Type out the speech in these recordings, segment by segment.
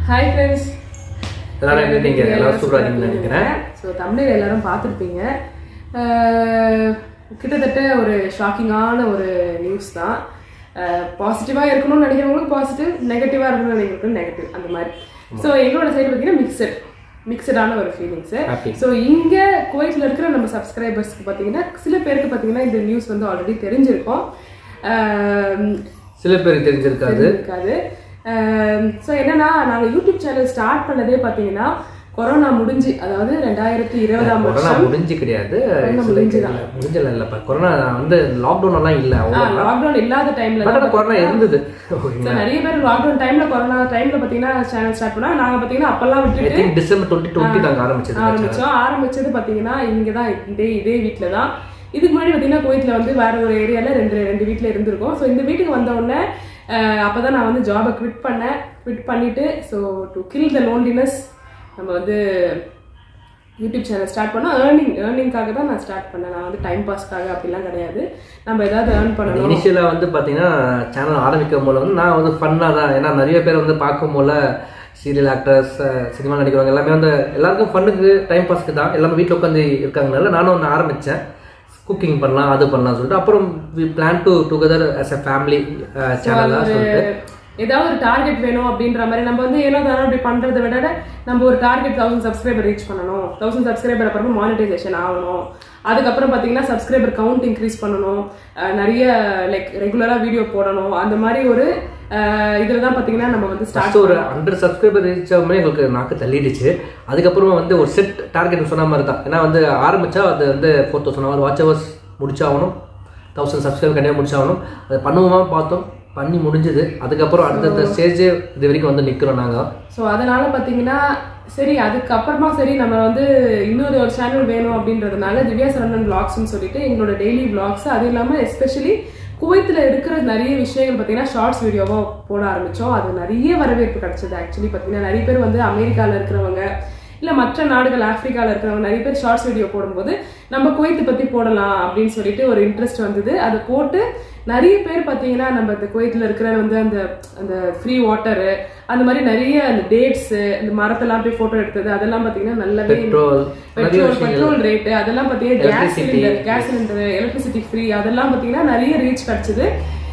Hi friends எல்லாரும் எப்படி இருக்கீங்க? எல்லாரும் சூப்பரா இருக்கீங்கன்னு நினைக்கிறேன். ஸோ தமிழில் எல்லாரும் பார்த்துருப்பீங்க அஹ், கிட்டத்தட்ட ஒரு ஷாக்கிங்கான ஒரு நியூஸ் தான் பாசிட்டிவாக இருக்கணும்னு நினைக்கிறவங்களுக்கு பாசிட்டிவ் நெகட்டிவாக இருக்கணும்னு நினைக்கிறவங்களுக்கு நெகட்டிவ் அந்த மாதிரி ஸோ எங்களோட சைடு பார்த்தீங்கன்னா மிக்சட் மிக்சடான ஒரு ஃபீலிங்ஸு Happy. ஸோ இங்கே குவைத்தில் இருக்கிற நம்ம சப்ஸ்கிரைபர்ஸ்க்கு பார்த்தீங்கன்னா சில பேருக்கு பார்த்தீங்கன்னா இந்த நியூஸ் வந்து ஆல்ரெடி தெரிஞ்சிருக்கும் அஹ், சில பேருக்கு தெரிஞ்சிருக்காது இருக்காது ஸோ என்னன்னா நாங்க யூடியூப் சேனல் ஸ்டார்ட் பண்ணதே பாத்தீங்கன்னா கொரோனா முடிஞ்சு அதாவது ரெண்டாயிரத்தி இருபதாம் கொரோனா வருஷம் முடிஞ்சு கிடையாது கொரோனா சில முடிஞ்சுதான். இல்ல, முடிஞ்சல இல்லப்பா கொரோனா வந்து லாக்டவுன் எல்லாம் இல்ல அவ்வளோ லாக்டவுன் இல்லாத டைம்ல பட் ஆனால் கொரோனா இருந்தது So, நிறைய பேர் லாக்டவுன் டைம்ல கொரோனா டைம்ல பாத்தீங்கன்னா சேனல் ஸ்டார்ட் பண்ணா நாங்க பாத்தீங்கன்னா அப்பெல்லாம் ஐ விட்டுட்டு திங்க் டிசம்பர் டுவெண்ட்டி டுவெண்ட்டி நாங்கள் ஆரம்பிச்சது ஆரம்பிச்சோம் ஆரம்பிச்சது பாத்தீங்கன்னா இங்க தான் இதே இதே வீட்ல தான் இதுக்கு முன்னாடி பாத்தீங்கன்னா குவைத்ல வந்து வேற ஒரு ஏரியால ரெண்டு ரெண்டு வீட்ல இருந்திருக்கோம் ஸோ இந்த வீட்டுக்கு வந்த உடனே அஹ், அப்பதான் நான் வந்து ஜாபை குவிட் பண்ணேன் குவிட் பண்ணிட்டு so to kill the loneliness நம்ம வந்து யூடியூப் சேனல் ஸ்டார்ட் பண்ணோம் ஏர்னிங் ஏர்னிங்காக தான் நான் ஸ்டார்ட் பண்ணேன் நான் வந்து டைம் பாஸ்க்காக அப்படிலாம் கிடையாது நம்ம ஏதாவது ஏர்ன் பண்ணணும் இனிஷியலாக வந்து பார்த்தீங்கன்னா சேனல் ஆரம்பிக்கும் போல வந்து நான் வந்து ஃபன்னாக தான் ஏன்னா நிறைய பேர் வந்து பார்க்கும் போல சீரியல் ஆக்டர்ஸ் சினிமா நடிக்கிறவங்க எல்லாமே வந்து எல்லாருக்கும் ஃபன்னுக்கு டைம் பாஸ்க்கு தான் எல்லாமே வீட்டில் உட்காந்து இருக்காங்கனால நானும் ஒன்று ஆரம்பித்தேன் குக்கிங் பண்ணலாம் அது பண்ணலாம் சொல்லிட்டு அப்புறம் we plan to together as a family சேனலாக சொல்லிட்டு ஏதாவது ஒரு டார்கெட் வேணும் அப்படின்ற மாதிரி நம்ம வந்து ஏனோ தானோ அப்படி பண்றதை விட நம்ம ஒரு டார்கெட் தௌசண்ட் சப்ஸ்கிரைபர் ரீச் பண்ணணும் தௌசண்ட் சப்ஸ்கிரைபர் அப்புறமா மானிட்டைசேஷன் ஆகணும் அதுக்கப்புறம் பார்த்தீங்கன்னா சப்ஸ்கிரைபர் கவுண்ட் இன்க்ரீஸ் பண்ணணும் அஹ் நிறைய லைக் ரெகுலராக வீடியோ போடணும் அந்த மாதிரி ஒரு இதில் தான் பார்த்தீங்கன்னா நம்ம வந்து ஸ்டார்ட் ஃபஸ்ட்டு ஒரு ஹண்ட்ரட் சப்ஸ்கிரைபர் ரீச் ஆகும்போது எங்களுக்கு நாக்கு தள்ளிடுச்சு அதுக்கப்புறமா வந்து ஒரு செட் டார்கெட் சொன்ன மாதிரி தான் ஏன்னா வந்து ஆரம்பிச்சா அது வந்து four thousand hour watch hours முடிச்சாகணும் தௌசண்ட் சப்ஸ்கிரைபர் கண்டிப்பாக முடிச்சாகணும் அதை பண்ணுவோமா பார்த்தோம் பண்ணி முடிஞ்சது அதுக்கப்புறம் அடுத்தடுத்த ஸ்டேஜ் இது வரைக்கும் வந்து நிற்கிறோம் நாங்கள் ஸோ அதனால பார்த்தீங்கன்னா சரி அதுக்கப்புறமா சரி நம்ம வந்து இன்னொரு ஒரு சேனல் வேணும் அப்படின்றதுனால திவ்யா சரவணன் vlogsனு சொல்லிட்டு எங்களோட டெய்லி vlogs அது இல்லாமல் எஸ்பெஷலி குவைத்தில் இருக்கிற நிறைய விஷயங்கள் பார்த்தீங்கன்னா ஷார்ட்ஸ் வீடியோவாக போட ஆரம்பித்தோம் அது நிறைய வரவேற்பு கிடைச்சது ஆக்சுவலி பார்த்தீங்கன்னா நிறைய பேர் வந்து அமெரிக்காவில் இருக்கிறவங்க இல்லை மற்ற நாடுகள் ஆப்பிரிக்காவில் இருக்கிறவங்க நிறைய பேர் ஷார்ட்ஸ் வீடியோ போடும்போது நம்ம குவைத்தை பற்றி போடலாம் அப்படின்னு சொல்லிட்டு ஒரு இன்ட்ரெஸ்ட் வந்தது அதை போட்டு நிறைய பேர் பார்த்தீங்கன்னா நம்ம இந்த குவைத்தில் இருக்கிற வந்து அந்த அந்த ஃப்ரீ வாட்டரு அந்த மாதிரி நிறைய அந்த டேட்ஸு அந்த மரத்தெல்லாம் போய் ஃபோட்டோ எடுத்தது அதெல்லாம் பார்த்தீங்கன்னா நல்லாவே பெட்ரோல் நிறைய பெட்ரோல் விஷயங்கள் பெட்ரோல் ரேட்டு அதெல்லாம் பார்த்தீங்கன்னா gas Electricity. Cylinder gas cylinder electricity free அதெல்லாம் பார்த்தீங்கன்னா நிறைய ரீச் கிடச்சிது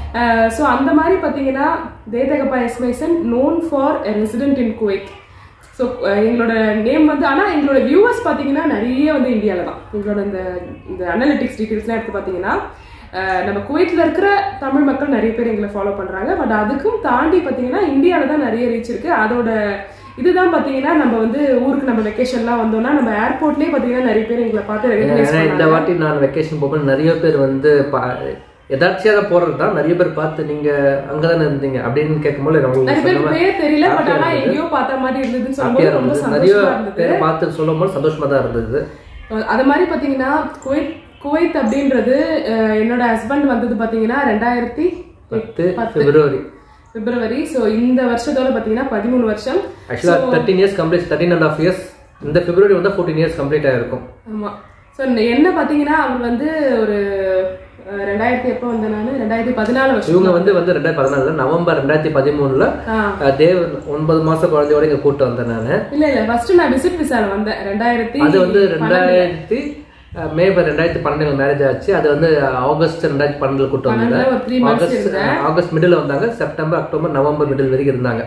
ஸோ அந்த மாதிரி பார்த்தீங்கன்னா தேதகப்பா எஸ்மைசன் known for resident in Kuwait so எங்களோட நேம் வந்து ஆனால் எங்களோட வியூவர்ஸ் பார்த்தீங்கன்னா நிறைய வந்து இந்தியாவில் தான் எங்களோட இந்த இந்த அனலிட்டிக்ஸ் டீட்டெயில்ஸ்லாம் எடுத்து பார்த்தீங்கன்னா அஹ், நம்ம குவைத்தில் இருக்கிற தமிழ் மக்கள் நிறைய பேர் எங்களை ஃபாலோ பண்ணுறாங்க பட் அதுக்கும் தாண்டி பார்த்தீங்கன்னா இந்தியாவில் தான் நிறைய ரீச் இருக்குது அதோட இதுதான் பார்த்தீங்கன்னா நம்ம வந்து ஊருக்கு நம்ம வெக்கேஷன்லாம் வந்தோம்னா நம்ம ஏர்போர்ட்லேயே பார்த்தீங்கன்னா நிறைய பேர் எங்களை பார்த்து ரெகனைஸ் ஏன்னா இந்த வாட்டி நான் வெக்கேஷன் போகும்போது நிறைய பேர் வந்து பா எதாச்சியாக போகிறது தான் நிறைய பேர் பார்த்து நீங்கள் அங்கே தானே இருந்தீங்க அப்படின்னு கேட்கும்போது நிறைய உங்களுக்கு பேருக்கு பேர் தெரியல பட் happy-ஆ ஆனா இருந்தது. எங்கேயோ பார்த்த மாதிரி இருந்ததுன்னு ஹாப்பியாக சொல்லும்போது ரொம்ப இருந்தது நிறைய சந்தோஷமா இருந்தது பேர் பார்த்து சொல்லும்போது சந்தோஷமா தான் இருந்தது அது மாதிரி பாத்தீங்கன்னா குவைத் குவைத் அப்படின்றது அஹ், என்னோட ஹஸ்பண்ட் வந்தது பாத்தீங்கன்னா ரெண்டாயிரத்தி பத்து பிப்ரவரி பிப்ரவரி ஸோ இந்த வருஷத்தோட பாத்தீங்கன்னா பதிமூணு வருஷம் ஆக்சுவலாக thirteen years complete thirteen and half years இந்த பிப்ரவரி வந்து ஃபோர்டீன் இயர்ஸ் கம்ப்ளீட் ஆயிருக்கும் ஆமா ஸோ என்ன பாத்தீங்கன்னா அவர் வந்து ஒரு அஹ், ரெண்டாயிரத்தி எப்போ வந்தேன் நான் ரெண்டாயிரத்தி பதினாலு வருஷம் இவங்க வந்து வந்து ரெண்டாயிரத்தி பதினாலுல நவம்பர் ரெண்டாயிரத்தி பதிமூணுல ஆ. அஹ், தேவ் ஒன்பது மாச குழந்தையோட இங்க கூட்டு வந்தேன் நான் இல்ல இல்ல ஃபர்ஸ்ட் நான் விசிட் விசால வந்தேன் ரெண்டாயிரத்தி அது வந்து ரெண்டாயிரத்தி அஹ், மே ரெண்டாயிரத்தி பன்னெண்டுல மேரேஜ் ஆச்சு அது வந்து ஆகஸ்ட் ரெண்டாயிரத்தி பன்னெண்டுல கூட்டு வந்தேன் பன்னெண்டுல ஒரு three months August August middle வந்தாங்க செப்டம்பர் அக்டோபர் நவம்பர் மிடில் வரைக்கும் இருந்தாங்க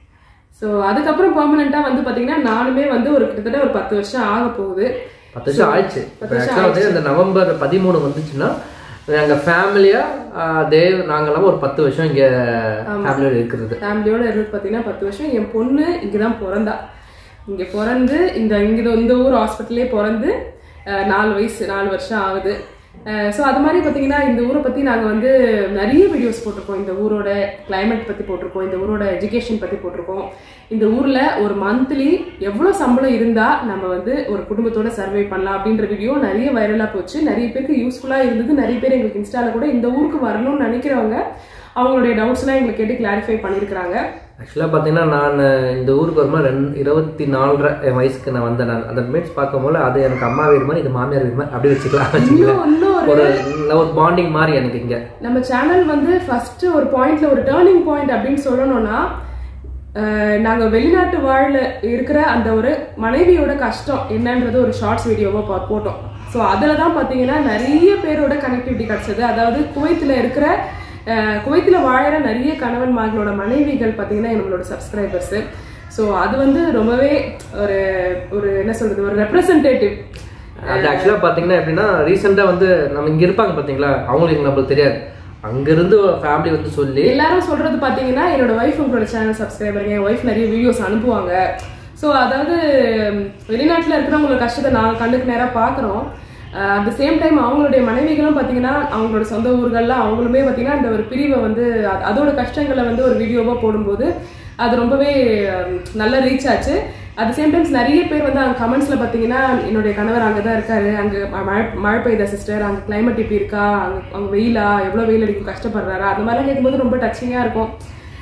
ஸோ அதுக்கப்புறம் பெர்மனண்டா வந்து பாத்தீங்கன்னா நானுமே வந்து ஒரு கிட்டத்தட்ட ஒரு பத்து வருஷம் ஆக போகுது பத்து வருஷம் ஆயிடுச்சு ஆக்சுவலாக வந்து இந்த நவம்பர் பதிமூணு வந்துச்சுன்னா நாங்கள் ஃபேமிலியாக தேவ் நாங்களாம் ஒரு பத்து வருஷம் இங்கே ஃபேமிலியோட இருக்கிறது ஃபேமிலியோட இருந்து பார்த்தீங்கன்னா பத்து வருஷம் என் பொண்ணு இங்கே தான் பிறந்தா இங்கே பிறந்து இந்த இங்கே இந்த ஊர் ஹாஸ்பிட்டல்லே பிறந்து அஹ், நாலு வயசு நாலு வருஷம் ஆகுது ஸோ அது மாதிரி பார்த்தீங்கன்னா இந்த ஊரை பற்றி நாங்கள் வந்து நிறைய வீடியோஸ் போட்டிருக்கோம் இந்த ஊரோட climate பற்றி போட்டிருக்கோம் இந்த ஊரோட எஜுகேஷன் பற்றி போட்டிருக்கோம் இந்த ஊரில் ஒரு மந்த்லி எவ்வளோ சம்பளம் இருந்தால் நம்ம வந்து ஒரு குடும்பத்தோட சர்வை பண்ணலாம் அப்படின்ற வீடியோ நிறைய வைரலாக போச்சு நிறைய பேருக்கு யூஸ்ஃபுல்லாக இருந்தது நிறைய பேர் எங்களுக்கு இன்ஸ்டாவில் கூட இந்த ஊருக்கு வரணும்னு நினைக்கிறவங்க அவங்களுடைய டவுட்ஸ்லாம் எங்களுக்கு கேட்டு கிளாரிஃபை பண்ணியிருக்கிறாங்க ஆக்சுவலாக பார்த்தீங்கன்னா நான் இந்த ஊருக்கு வரும்போது ரெண்டு இருபத்தி நாலரை என் வயசுக்கு நான் வந்தேன் நான் அந்த மேட்ச் பார்க்கும்போது அது எனக்கு அம்மா வீடு மாதிரி இது மாமியார் வீடு மாதிரி அப்படி வச்சுக்கலாம் வச்சுக்கலாம் இன்னும் இன்னும் ஒரு ஒரு பாண்டிங் மாதிரி எனக்கு இங்கே நம்ம சேனல் வந்து ஃபர்ஸ்ட் ஒரு பாயிண்ட்ல ஒரு டேர்னிங் பாயிண்ட் அப்படின்னு சொல்லணும்னா அஹ், நாங்க வெளிநாட்டு வாழல இருக்கிற அந்த ஒரு மனைவியோட கஷ்டம் என்னன்றது ஒரு ஷார்ட்ஸ் வீடியோவா பா- போட்டோம் ஸோ அதில் தான் பார்த்தீங்கன்னா நிறைய பேரோட கனெக்டிவிட்டி கிடைச்சது அதாவது குவைத்தில் இருக்கிற அஹ், குவைத்தில் வாழற நிறைய கணவன்மார்களோட மனைவிகள் பார்த்தீங்கன்னா நம்மளோட சப்ஸ்கிரைபர்ஸு ஸோ அது வந்து ரொம்பவே ஒரு ஒரு என்ன சொல்றது ஒரு ரெப்ரசன்டேட்டிவ் அது ஆக்சுவலாக பார்த்தீங்கன்னா எப்படின்னா ரீசெண்டாக வந்து நம்ம இங்கே இருப்பாங்க பார்த்தீங்களா அவங்களுக்கு நம்மளுக்கு தெரியாது அங்கேருந்து ஃபேமிலி வந்து சொல்லி எல்லாரும் சொல்றது பாத்தீங்கன்னா என்னோட ஒய்ஃப் உங்களோட சேனல் சப்ஸ்கிரைபருங்க என் ஒய்ஃப் நிறைய வீடியோஸ் அனுப்புவாங்க ஸோ அதாவது ம், வெளிநாட்டுல இருக்கிறவங்களோட கஷ்டத்தை நான் கண்ணுக்கு நேரா பார்க்குறோம் அட் த சேம் டைம் அவங்களுடைய மனைவிகளும் பார்த்தீங்கன்னா அவங்களோட சொந்த ஊர்கள்ல அவங்களுமே பார்த்தீங்கன்னா இந்த ஒரு பிரிவை வந்து அது- அதோட கஷ்டங்களை வந்து ஒரு வீடியோவா போடும்போது அது ரொம்பவே ம், நல்ல ரீச் ஆச்சு அட் சேம் டைம்ஸ் நிறைய பேர் வந்து அங்கே கமெண்ட்ஸ்ல பார்த்தீங்கன்னா என்னுடைய கணவர் அங்கே தான் இருக்காரு அங்கே மழை மழை பெய்யுதா சிஸ்டர் அங்கே கிளைமேட் இப்படி இருக்கா அங்கே அங்கே வெயிலா எவ்வளோ வெயில் அடிக்கும் கஷ்டப்படுறாரா அந்த மாதிரிலாம் கேட்கும்போது ரொம்ப டச்சிங்காக இருக்கும்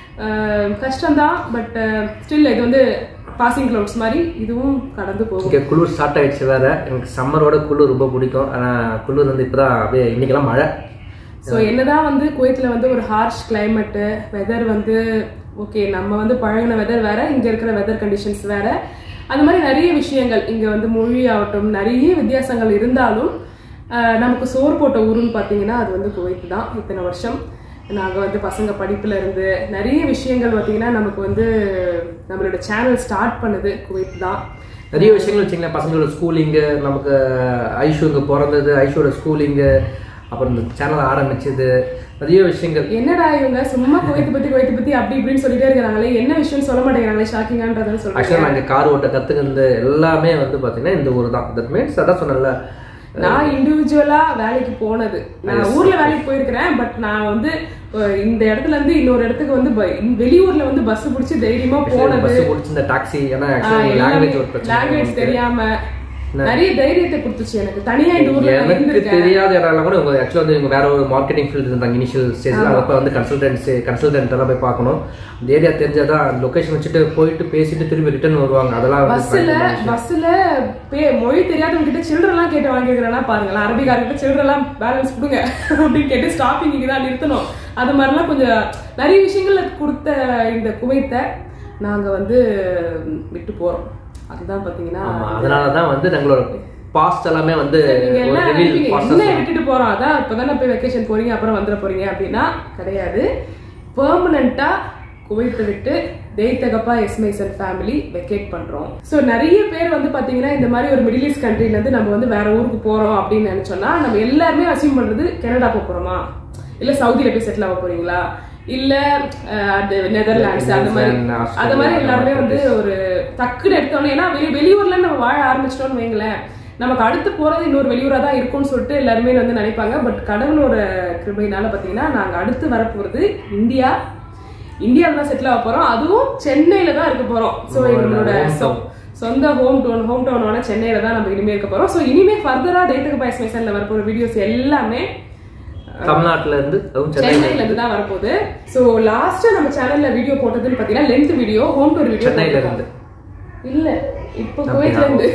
அஹ், கஷ்டம்தான் பட் ஸ்டில் இது வந்து பாசிங் க்ளவுட்ஸ் மாதிரி இதுவும் கடந்து போகும் இங்கே குளிர் ஸ்டார்ட் ஆயிடுச்சு வேற எனக்கு சம்மரோட குளிர் ரொம்ப பிடிக்கும் ஆனால் குளிர் வந்து இப்போதான் அப்படியே இன்னைக்கெல்லாம் மழை ஸோ என்னதான் வந்து குவைத்தில் வந்து ஒரு ஹார்ஷ் கிளைமேட்டு வெதர் வந்து ஓகே நம்ம வந்து பழகின வெதர் வேற இங்கே இருக்கிற வெதர் கண்டிஷன்ஸ் வேற அந்த மாதிரி நிறைய விஷயங்கள் இங்கே வந்து மொழி ஆகட்டும் நிறைய வித்தியாசங்கள் இருந்தாலும் ஆஹ், நமக்கு சோறு போட்ட ஊருன்னு பார்த்தீங்கன்னா அது வந்து குவைத் தான் இத்தனை வருஷம் நாங்கள் வந்து பசங்க படிப்புல இருந்து நிறைய விஷயங்கள் பார்த்தீங்கன்னா நமக்கு வந்து நம்மளோட சேனல் ஸ்டார்ட் பண்ணது குவைத் தான் நிறைய விஷயங்கள் வச்சுங்களேன் பசங்களோட ஸ்கூலிங்கு நமக்கு ஐஷு இங்கே பிறந்தது ஐஷோட ஸ்கூலிங்கு அப்புறம் இந்த சேனல் ஆரம்பிச்சது நிறைய விஷயங்கள் என்னடா இவங்க சும்மா குவைத்து பத்தி குவைத்து பத்தி அப்படி இப்படின்னு சொல்லிட்டே இருக்கிறாங்களே என்ன விஷயம் சொல்ல மாட்டேங்கிறாங்களே ஷாக்கிங்கான்றதுன்னு சொல்றாங்க ஆக்சுவலாக நான் இங்கே கார் ஓட்ட கற்றுக்கிறது எல்லாமே வந்து பார்த்தீங்கன்னா இந்த ஊர் தான் தட் மீன்ஸ் அதான் சொன்னேன்ல நான் இண்டிவிஜுவலா வேலைக்கு போனது நான் ஊர்ல வேலைக்கு போயிருக்கிறேன் பட் நான் வந்து அஹ், இந்த இடத்துல இருந்து இன்னொரு இடத்துக்கு வந்து ப- வெளியூர்ல வந்து பஸ் பிடிச்சி தைரியமா போனது பஸ் பிடிச்சி இந்த டாக்ஸி ஏன்னா ஆக்சுவலாக லாங்குவேஜ் ஒரு பிரச்சனை லாங்குவேஜ் தெரியாம நிறைய தைரியத்தை கொடுத்துச்சு எனக்கு தனியா இந்த ஊர்ல நான் எனக்கு இருந்திருக்கேன் தெரியாத இடம்லாம் கூட இவங்க ஆக்சுவலாக வந்து இவங்க வேற ஒரு மார்க்கெட்டிங் ஃபீல்டு இருந்தாங்க இனிஷியல் ஸ்டேஜில் அப்போ வந்து கன்சல்டன்சி கன்சல்டன்ட் எல்லாம் போய் பார்க்கணும் அந்த ஏரியா தெரிஞ்சாதான் லொக்கேஷன் வச்சுட்டு போயிட்டு பேசிட்டு திரும்பி ரிட்டர்ன் வருவாங்க அதெல்லாம் வந்து பஸ்ல பஸ்ல பே மொழி தெரியாதவங்க கிட்ட சில்லற எல்லாம் கேட்டு வாங்கிக்கிறேன்னா பாருங்களேன் அரபிக்காரர்கிட்ட சில்லற எல்லாம் பேலன்ஸ் கொடுங்க அப்படின்னு கேட்டு ஸ்டாப்பிங் இங்க தான் நிறுத்தணும் அது மாதிரிலாம் கொஞ்சம் நிறைய விஷயங்கள்ல கொடுத்த இந்த குவைத்தை நாங்க வந்து விட்டு போறோம் அதுதான் பாத்தீங்கன்னா ஆமா அதனால தான் வந்து எங்களோட பாஸ்ட் எல்லாமே வந்து நீங்க ஒரு எல்லாம் ரிவீல் நினைப்பீங்க, பாஸ்ட் என்ன விட்டுட்டு போறோம் அதான் இப்பதானே போய் வெக்கேஷன் போறீங்க அப்புறம் வந்துட போறீங்க அப்படின்னா கிடையாது பெர்மனண்டா குவைத்தை விட்டு தேய்தகப்பா எஸ்மைசன் ஃபேமிலி வெக்கேட் பண்றோம் ஸோ நிறைய பேர் வந்து பாத்தீங்கன்னா இந்த மாதிரி ஒரு மிடில் ஈஸ்ட் கண்ட்ரில இருந்து நம்ம வந்து வேற ஊருக்கு போறோம் அப்படின்னு நினைச்சோம்னா நம்ம எல்லாருமே அசியூம் பண்றது கனடா போக போறோமா இல்ல சவுதியில போய் செட்டில் ஆக போறீங்களா இல்ல அஹ், அது நெதர்லாண்ட்ஸ் அந்த மாதிரி ஆஸ்திரேலியா, அந்த மாதிரி எல்லாருமே வந்து ஒரு டக்குன்னு எடுத்தோன்னே ஏன்னா வெளி வெளியூர்ல நம்ம வாழ ஆரம்பிச்சிட்டோம்னு வைங்களேன் நமக்கு அடுத்து போறது இன்னொரு வெளியூரா தான் இருக்கும்னு சொல்லிட்டு எல்லாருமே வந்து நினைப்பாங்க பட் கடவுளோட கிருபையினால பாத்தீங்கன்னா நாங்க அடுத்து வரப்போறது இந்தியா இந்தியாவில் தான் செட்டில் ஆக போறோம் அதுவும் சென்னையில தான் இருக்க போறோம் ஸோ எங்களோட சொ- சொந்த ஹோம் டவுன் ஹோம் டவுனான சென்னையில தான் நம்ம இனிமே இருக்க போறோம் ஸோ இனிமே ஃபர்தரா டேட்டுக்கு பாய்ஸ் மேசன்ல வரப்போற வீடியோஸ் எல்லாமே தமிழ்நாட்டுல இருந்து அதுவும் சென்னை சென்னையில இருந்து தான் வரப்போகுது ஸோ லாஸ்டா நம்ம சேனல்ல வீடியோ போட்டதுன்னு பாத்தீங்கன்னா length video home tour video சென்னையில இருந்து இல்ல இப்போ குவைட்ல இருந்து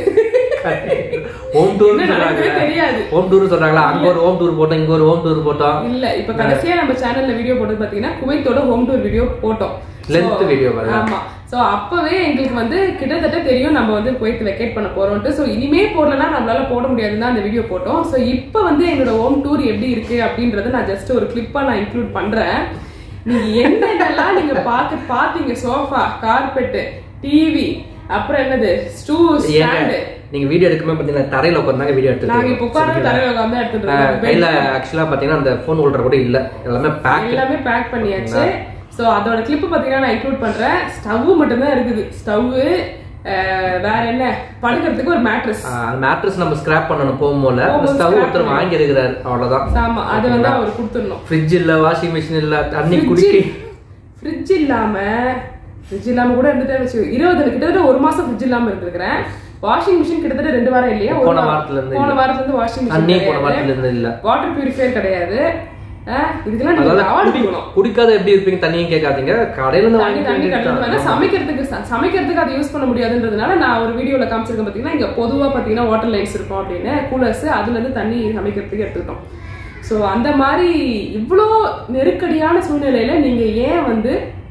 ஹோம் டூர் என்ன நடக்குதுன்னு சொல்றாங்க தெரியாது ஹோம் டூர் சொல்றாங்களா அங்க ஒரு ஹோம் டூர் போட்டோம் இங்க ஒரு ஹோம் டூர் போட்டோம் இல்ல இப்ப கடைசியா நம்ம சேனல்ல வீடியோ போட்டது பாத்தீங்கன்னா குவைத்தோட ஹோம் டூர் வீடியோ போட்டோம் Length So, video வருது. ஆமா சோ அப்பவே எங்களுக்கு வந்து கிட்டத்தட்ட தெரியும் நம்ம வந்து குவைத் வெக்கேட் பண்ண போறோம்ட்டு சோ இனிமே போடலன்னா நம்மளால போட முடியாதுன்னு தான் அந்த வீடியோ போட்டோம் சோ இப்போ வந்து எங்களோட ஹோம் டூர் எப்படி இருக்கு அப்படின்றத நான் ஜஸ்ட் ஒரு கிளிப்பா நான் இன்க்ளூட் பண்றேன் நீங்க என்னென்னலாம் நீங்க பாக்க பாத்தீங்க சோஃபா கார்பெட் டிவி அப்புறம் என்னது ஸ்டூ ஏங்க ஸ்டாண்டு நீங்க வீடியோ எடுக்குமே பாத்தீங்கன்னா தரையில உட்காந்தாங்க வீடியோ நாங்க இப்ப எடுத்துட்டு உட்கார்ந்து தரையில உட்கார்ந்து எடுத்துட்டு ஆஹ் இருக்கோம் கையில ஆக்சுவலா பாத்தீங்கன்னா அந்த போன் ஹோல்டர் கூட இல்ல எல்லாமே பேக் எல்லாமே பேக் பண்ணியாச்சு சோ அதோட கிளிப் பாத்தீங்கன்னா நான் இன்க்ளூட் பண்றேன் ஸ்டவ் மட்டும் தான் இருக்குது ஸ்டவ் வேற என்ன படுக்கிறதுக்கு ஒரு மேட்ரஸ் அந்த மேட்ரஸ் நம்ம ஸ்கிராப் பண்ணணும் போகும்போது போகும்போது ஸ்டவ் scrap ஒருத்தர் வாங்கி இருக்கிறாரு அவ்வளவுதான் ஆமா அது வந்து அவர் கொடுத்துடணும் ஃப்ரிட்ஜ் இல்ல வாஷிங் மிஷின் இல்ல தண்ணி குடிக்க ஃப்ரிட்ஜ் இல்லாம ஃப்ரிட்ஜ் இல்லாம கூட இருந்துட்டே வச்சு இருபது கிட்டத்தட்ட ஒரு மாசம் ஃப்ரிட்ஜ் இல்லாம இருந்திருக்கிறேன் வாஷிங் மிஷின் கிட்டத்தட்ட ரெண்டு வாரம் இல்லையா ஒரு போன வாரம். வாரத்துல இருந்து போன வாரத்துல இருந்து வாஷிங் தண்ணி மிஷின் போன வாரத்துல இருந்து இல்ல வாட்டர் பியூரிஃபையர் கிடையாது அஹ், இதுக்கெல்லாம் நீங்க அதனால அவார்டு குடி- கொடுக்கணும் குடிக்காத எப்படி இருப்பீங்க தண்ணியும் கேட்காதீங்க கடையில இருந்து தண்ணி தண்ணி வாங்கி கட்டணும் வேணா சமைக்கிறதுக்கு ச- சமைக்கிறதுக்கு அதை யூஸ் பண்ண முடியாதுன்றதுனால நான் ஒரு வீடியோல காமிச்சிருக்கேன் பாத்தீங்கன்னா இங்க பொதுவா பாத்தீங்கன்னா வாட்டர் லைன்ஸ் இருக்கும் அப்படின்னு கூலர்ஸ் அதுல இருந்து தண்ணி சமைக்கிறதுக்கு எடுத்துக்கிட்டோம் சோ அந்த மாதிரி இவ்வளோ நெருக்கடியான சூழ்நிலையில நீங்க ஏன் வந்து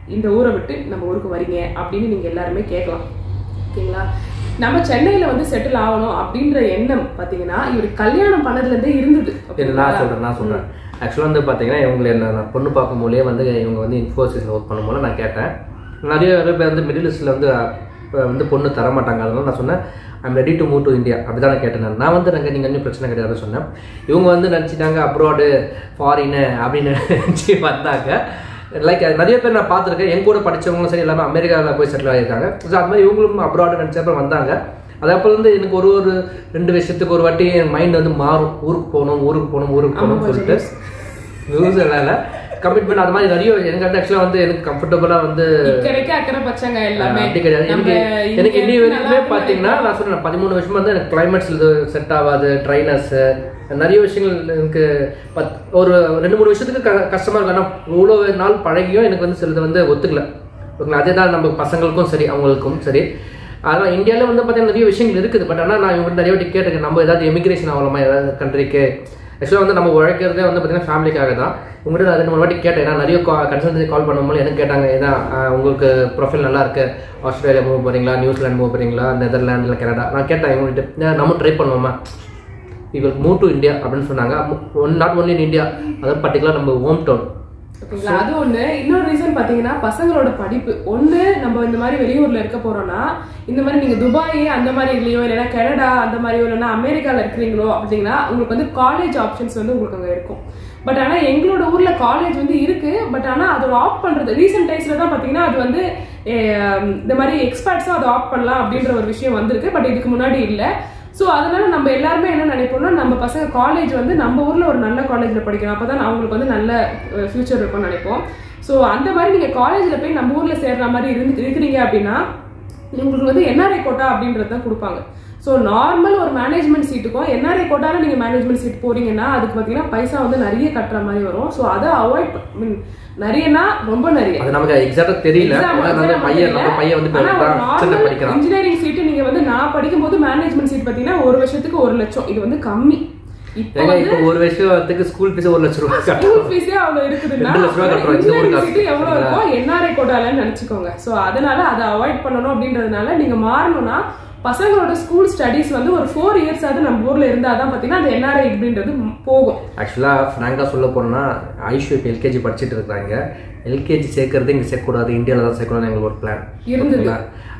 இந்த ஊரை விட்டு நம்ம ஊருக்கு வரீங்க அப்படின்னு நீங்க எல்லாருமே கேட்கலாம் ஓகேங்களா நம்ம சென்னையில வந்து செட்டில் ஆகணும் அப்படின்ற எண்ணம் பாத்தீங்கன்னா இவர் கல்யாணம் பண்ணதுல இருந்தே இருந்தது இது நான் சொல்றேன் நான் சொல்றேன் ஆக்சுவலாக வந்து பார்த்தீங்கன்னா இவங்களை என்ன நான் பொண்ணு பார்க்கும்போதே வந்து இவங்க வந்து இன்ஃபோசிஸில் ஒர்க் பண்ணும்போது நான் கேட்டேன் நிறைய பேர் வந்து மிடில் ஈஸ்டில் வந்து அஹ், வந்து பொண்ணு தர மாட்டாங்க அதனால நான் சொன்னேன் I'm ready to move to India அப்படி தான் நான் கேட்டேன் நான். நான் வந்து நாங்கள் நீங்கள் ஒன்றும் பிரச்சனை கிடையாது சொன்னேன் இவங்க வந்து நினச்சிட்டாங்க அப்ராடு ஃபாரின்னு அப்படின்னு நினச்சி வந்தாங்க லைக் நிறைய பேர் நான் பார்த்துருக்கேன் என் கூட படிச்சவங்களும் சரி எல்லாமே அமெரிக்காவில் போய் செட்டில் ஆகியிருக்காங்க ஸோ அது மாதிரி இவங்களும் அப்ராடு நினச்சப்ப வந்தாங்க அது அப்போ வந்து எனக்கு ஒரு ஒரு ரெண்டு வருஷத்துக்கு ஒரு வாட்டி என் மைண்ட் வந்து மாறும் ஊருக்கு போகணும் ஊருக்கு போகணும் ஊருக்கு போகணும்னு சொல்லிட்டு நியூஸ் எல்லாம் இல்லை கமிட்மெண்ட் அது மாதிரி நிறைய எனக்கு வந்து ஆக்சுவலாக வந்து எனக்கு கம்ஃபர்டபுளாக வந்து இக்கரைக்கு அக்கறை பச்சங்க எல்லாமே அப்படி கிடையாது நம்ம எனக்கு இங்க எனக்கு இன்னி இருந்து வரைக்குமே நல்லா பார்த்தீங்கன்னா நான் சொல்றேன் பதிமூணு வருஷமா வந்து எனக்கு கிளைமேட்ஸ் இது செட் ஆகாது ட்ரைனஸ் நிறைய விஷயங்கள் எனக்கு பத் ஒரு ரெண்டு மூணு வருஷத்துக்கு க கஷ்டமா இருக்கு ஆனால் இவ்வளோ நாள் பழகியும் எனக்கு வந்து சிலது வந்து ஒத்துக்கல ஓகேங்களா அதே தான் நம்ம பசங்களுக்கும் சரி அவங்களுக்கும் சரி அதனால் இந்தியாவில் வந்து பார்த்தீங்கன்னா நிறைய விஷயங்கள் இருக்குது பட் ஆனால் நான் இவங்க நிறைய வாட்டி கேட்டிருக்கேன் நம்ம ஏதாவது எமிக்ரேஷன் ஆகலாமா ஏதாவது கண்ட்ரிக்கு ஆக்சுவலாக வந்து நம்ம உழைக்கிறதே வந்து பார்த்தீங்கன்னா ஃபேமிலிக்காக தான் உங்கள்கிட்ட நான் ரெண்டு மூணு வாட்டி கேட்டேன் ஏன்னா நிறைய கன்சல்டன்சி கால் பண்ணும்போது எனக்கு கேட்டாங்க ஏன்னா ஆஹ், உங்களுக்கு ப்ரொஃபைல் நல்லா இருக்கு ஆஸ்திரேலியா மூவ் போறீங்களா நியூசிலாந்து மூவ் போறீங்களா நெதர்லாந்து இல்லை கனடா நான் கேட்டேன் இவங்ககிட்ட "ஏன் நம்ம ட்ரை பண்ணுவோமா இவங்களுக்கு மூவ் டு இந்தியா அப்படின்னு சொன்னாங்க one not only in India அதாவது பர்டிகுலர் நம்ம ஹோம் டவுன் ஓகேங்களா அது ஒண்ணு இன்னொரு ரீசன் பாத்தீங்கன்னா பசங்களோட படிப்பு ஒண்ணு நம்ம இந்த மாதிரி வெளியூர்ல இருக்க போறோம்னா இந்த மாதிரி நீங்க துபாய் அந்த மாதிரி இல்லையோ இல்லைன்னா கனடா அந்த மாதிரியோ இல்லைன்னா அமெரிக்கால இருக்கிறீங்களோ அப்படின்னா உங்களுக்கு வந்து காலேஜ் ஆப்ஷன்ஸ் வந்து உங்களுக்கு அங்க இருக்கும் பட் ஆனா எங்களோட ஊர்ல காலேஜ் வந்து இருக்கு பட் ஆனா அதோட ஆப் பண்றது ரீசெண்ட் டைம்ஸ்ல தான் பாத்தீங்கன்னா அது வந்து அஹ், இந்த மாதிரி எக்ஸ்பர்ட்ஸும் அதை ஆப் பண்ணலாம் அப்படின்ற ஒரு விஷயம் வந்திருக்கு பட் இதுக்கு முன்னாடி இல்ல ஸோ அதனால நம்ம எல்லாருமே என்ன நினைப்போம்னா நம்ம பசங்க காலேஜ் வந்து நம்ம ஊர்ல ஒரு நல்ல காலேஜ்ல படிக்கணும் அப்பதான் அவங்களுக்கு வந்து நல்ல ஃபியூச்சர் இருக்கும்னு நினைப்போம் ஸோ அந்த மாதிரி நீங்க காலேஜ்ல போய் நம்ம ஊர்ல சேர்ற மாதிரி இருந்து இருக்கிறீங்க அப்படின்னா உங்களுக்கு வந்து என்ஆர்ஐ கோட்டா அப்படின்றது தான் கொடுப்பாங்க ஸோ நார்மல் ஒரு மேனேஜ்மெண்ட் சீட்டுக்கும் என்ஆர்ஐ கோட்டால நீங்க மேனேஜ்மெண்ட் சீட் போறீங்கன்னா அதுக்கு பார்த்தீங்கன்னா பைசா வந்து நிறைய கட்டுற மாதிரி வரும் ஸோ அதை அவாய்ட் மீன் நிறையனா ரொம்ப நிறைய அது நமக்கு எக்ஸாக்டாக தெரியல Exam ஆனா வந்து நம்ம பையன் நம்ம பையன் வந்து இப்போ தான் படிக்கிறான் இன்ஜினியரிங் சீட்டு நீங்க வந்து நான் படிக்கும்போது மேனேஜ்மெண்ட் சீட் பாத்தீங்கன்னா ஒரு வருஷத்துக்கு ஒரு லட்சம் இது வந்து கம்மி இப்போ ஏங்க இப்போ ஒரு வருஷத்துக்கு ஸ்கூல் ஃபீஸ் ஒரு லட்ச ரூபாய் கட்டணும் ஸ்கூல் ஃபீஸே அவ்வளவு இருக்குதுன்னா ரெண்டு லட்ச ரூபா கட்டுறோம், இந்த ஒரு இன்ஜினியரிங் காசு. சீட்டு எவ்வளவு இருக்கும் என்ஆர்ஐ கோட்டாலன்னு நினைச்சுக்கோங்க சோ அதனால அதை அவாய்ட் பண்ணணும் அப்படின்றதுனால நீங்க மாறணும்னா பசங்களோட ஸ்கூல் ஸ்டடீஸ் வந்து ஒரு ஃபோர் இயர்ஸ் ஆகுது நம்ம ஊர்ல இருந்தாதான் பாத்தீங்கன்னா அந்த என்ஆர்ஐ அப்படின்றது போகும் ஆக்சுவலாக ஃப்ராங்காக சொல்ல போனோம்னா ஐஷு இப்போ எல்கேஜி படிச்சுட்டு இருக்காங்க எல்கேஜி சேர்க்கறது இங்கே சேர்க்கக்கூடாது இந்தியாவில் தான் சேர்க்கணும்னு எங்களுக்கு ஒரு பிளான் இருந்தது.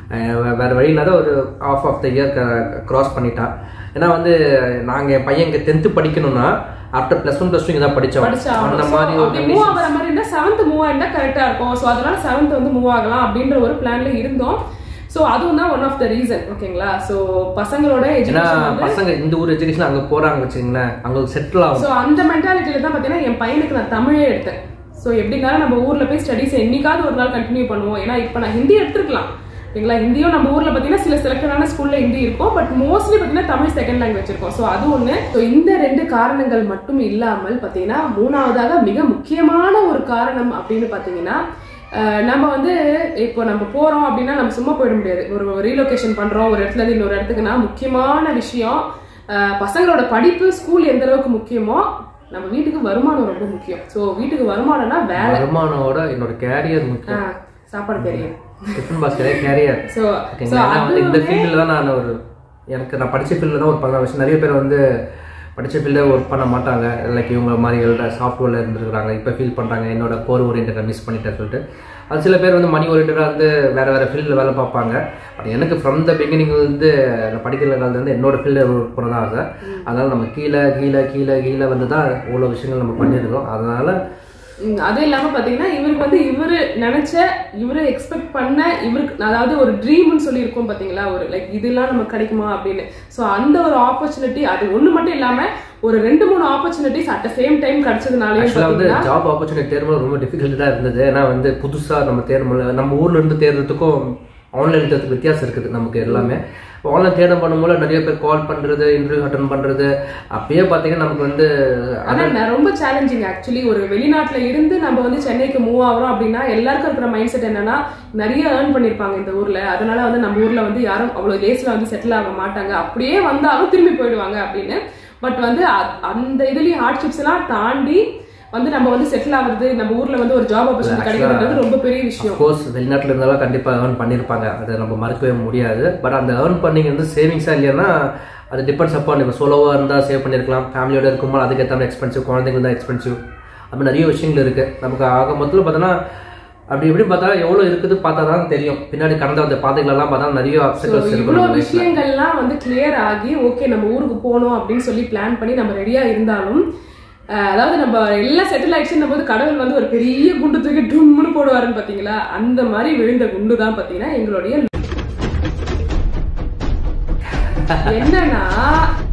வேறு வழி இல்லாத ஒரு half of the year cross பண்ணிட்டா ஏன்னா வந்து நாங்கள் என் பையன் இங்கே டென்த்து படிக்கணும்னா after plus one plus two இங்கே தான் படித்தோம் படிச்சா அந்த மாதிரி ஒரு அப்படி மூவ் கண்டிஷன் ஆகிற மாதிரி இருந்தா செவன்த் மூவ் ஆயிருந்தா கரெக்டா இருக்கும் சோ அதனால செவன்த் வந்து மூவ் ஆகலாம் அப்படின்ற ஒரு பிளான்ல இருந்தோம் சோ அதுவும் தான் ஒன் ஆஃப் த ரீசன் ஓகேங்களா சோ பசங்களோட ஏன்னா எஜுகேஷன் வந்து பசங்க இந்த ஊர் எஜுகேஷன் அங்கே போகிறாங்க வச்சுங்களேன் அங்கே செட்டில் ஆகும் சோ அந்த மென்டாலிட்டியில தான் பாத்தீங்கன்னா என் பையனுக்கு நான் தமிழே எடுத்தேன் சோ எப்படினாலும் நம்ம ஊர்ல போய் ஸ்டடிஸ் என்னைக்காவது ஒரு நாள் கண்டினியூ பண்ணுவோம் ஏன்னா இப்ப நான் ஹிந்தி எடுத்துருக்கலாம் ஓகேங்களா ஹிந்தியும் நம்ம ஊர்ல பாத்தீங்கன்னா சில செலக்டடான ஸ்கூல்ல ஹிந்தி இருக்கும் பட் மோஸ்ட்லி பாத்தீங்கன்னா தமிழ் செகண்ட் லாங்குவேஜ் இருக்கும் சோ அது ஒண்ணு ஸோ இந்த ரெண்டு காரணங்கள் மட்டும் இல்லாமல் பாத்தீங்கன்னா மூணாவதாக மிக முக்கியமான ஒரு காரணம் அப்படின்னு பாத்தீங்கன்னா அஹ் நம்ம வந்து இப்போ நம்ம போறோம் அப்படின்னா நம்ம சும்மா போயிட முடியாது ஒரு ரீலொகேஷன் பண்றோம் ஒரு இடத்துல இருந்து இன்னொரு இடத்துக்குன்னா முக்கியமான விஷயம் அஹ் பசங்களோட படிப்பு ஸ்கூல் எந்த அளவுக்கு முக்கியமோ நம்ம வீட்டுக்கு வருமானம் ரொம்ப முக்கியம் ஸோ வீட்டுக்கு வருமானம்னா வேலை வருமானோட என்னோட கேரியர் முக்கியம் அஹ் சாப்பாடு தெரியும் டிஃபன் பாஸ்கரே கேரியர் ஸோ ஓகேங்களா ஏன்னா வந்து இந்த ஃபீல்டில் தான் நான் ஒரு எனக்கு நான் படித்த ஃபீல்டில் தான் ஒரு பதினாறு வருஷம் நிறைய பேர் வந்து படித்த ஃபீல்டில் ஒர்க் பண்ண மாட்டாங்க லைக் இவங்க மாதிரி சாஃப்ட்வேரில் இருந்துருக்காங்க இப்போ ஃபீல் பண்ணுறாங்க என்னோட கோர் ஓரியன்டை மிஸ் பண்ணிட்டேன்னு சொல்லிட்டு அது சில பேர் வந்து மணி ஓரியன்டாக வந்து வேறு வேறு ஃபீல்டில் வேலை பார்ப்பாங்க பட் எனக்கு ஃப்ரம் த பிகினிங்லேருந்து நான் படிக்கிற காலத்துலேருந்து என்னோட ஃபீல்டில் ஒர்க் பண்ண தான் ஆசை அதனால் நம்ம கீழே கீழே கீழே கீழே வந்து தான் இவ்வளோ விஷயங்கள் நம்ம பண்ணியிருக்கோம் அதனால் ம், அது இல்லாம பாத்தீங்கன்னா இவருக்கு வந்து இவரு நினைச்ச இவரு எக்ஸ்பெக்ட் பண்ண இவருக்கு அதாவது ஒரு ட்ரீம்னு சொல்லி இருக்கோம் பாத்தீங்களா ஒரு லைக் இதெல்லாம் நமக்கு கிடைக்குமா அப்படின்னு சோ அந்த ஒரு ஆப்பர்ச்சுனிட்டி அது ஒண்ணு மட்டும் இல்லாம ஒரு ரெண்டு மூணு ஆப்பர்ச்சுனிட்டிஸ் அட் சேம் டைம் கிடைச்சதுனாலயும் ஆக்சுவலாக வந்து பாத்தீங்கன்னா ஜாப் ஆப்பர்ச்சுனிட்டி தேர்வு ரொம்ப டிஃபிகல்ட் தான் இருந்தது ஏன்னா வந்து புதுசாக நம்ம தேர்வு முடியல நம்ம ஊர்ல இருந்து தேர்றதுக்கும் ஆன்லைன் தேர்றதுக்கு வித்தியாசம் இருக்குது நமக்கு எல்லாமே ஆன்லைன் தேர்வு பண்ணும்போது நிறைய பேர் கால் பண்றது இன்டர்வியூ அட்டன் பண்றது அப்பயே பார்த்தீங்கன்னா நமக்கு வந்து ஆனா நான் ரொம்ப சேலஞ்சிங் ஆக்சுவலி ஒரு வெளிநாட்டுல இருந்து நம்ம வந்து சென்னைக்கு மூவ் ஆகுறோம் அப்படின்னா எல்லாருக்கும் இருக்கிற மைண்ட் செட் என்னன்னா நிறைய ஏர்ன் பண்ணிருப்பாங்க இந்த ஊர்ல அதனால வந்து நம்ம ஊர்ல வந்து யாரும் அவ்வளவு டேஸ்ல வந்து செட்டில் ஆக மாட்டாங்க அப்படியே வந்தாலும் திரும்பி போயிடுவாங்க அப்படின்னு பட் வந்து அ- அந்த இதுலயும் ஹார்ட்ஷிப்ஸ் எல்லாம் தாண்டி வந்து நம்ம வந்து செட்டில் ஆகுறது நம்ம ஊர்ல வந்து ஒரு ஜாப் ஆப்பர்ச்சுனிட்டி கிடைக்கிறது ரொம்ப பெரிய விஷயம் கோர்ஸ் வெளிநாட்டில் இருந்தாலும் கண்டிப்பாக ஏர்ன் பண்ணியிருப்பாங்க அதை நம்ம மறக்கவே முடியாது பட் அந்த ஏர்ன் பண்ணிங்க வந்து சேவிங்ஸாக இல்லைன்னா அது டிபெண்ட்ஸ் அப்பான் இப்போ சோலோவாக இருந்தால் சேவ் பண்ணியிருக்கலாம் ஃபேமிலியோட இருக்கும்போது அதுக்கேற்ற எக்ஸ்பென்சிவ் குழந்தைங்க தான் எக்ஸ்பென்சிவ் அப்படி நிறைய விஷயங்கள் இருக்குது நமக்கு ஆக மொத்தத்தில் பார்த்தோன்னா அப்படி இப்படி பார்த்தா எவ்வளோ இருக்குது பார்த்தா தான் தெரியும் பின்னாடி கடந்த அந்த பாதைகளெல்லாம் பார்த்தா நிறைய அப்சக்கல்ஸ் இருக்கும் இவ்வளவு நம்ம life ல. விஷயங்கள்லாம் வந்து கிளியர் ஆகி ஓகே நம்ம ஊருக்கு போகணும் அப்படின்னு சொல்லி பிளான் பண்ணி நம்ம ரெடியா இருந்தாலும் அஹ், அதாவது நம்ம எல்லாம் செட்டில் ஆயிடுச்சுன்னு போது கடவுள் வந்து ஒரு பெரிய குண்டு தூக்கி டும்னு போடுவாருன்னு பாத்தீங்களா அந்த மாதிரி விழுந்த குண்டு தான் பாத்தீங்கன்னா எங்களுடைய என்னன்னா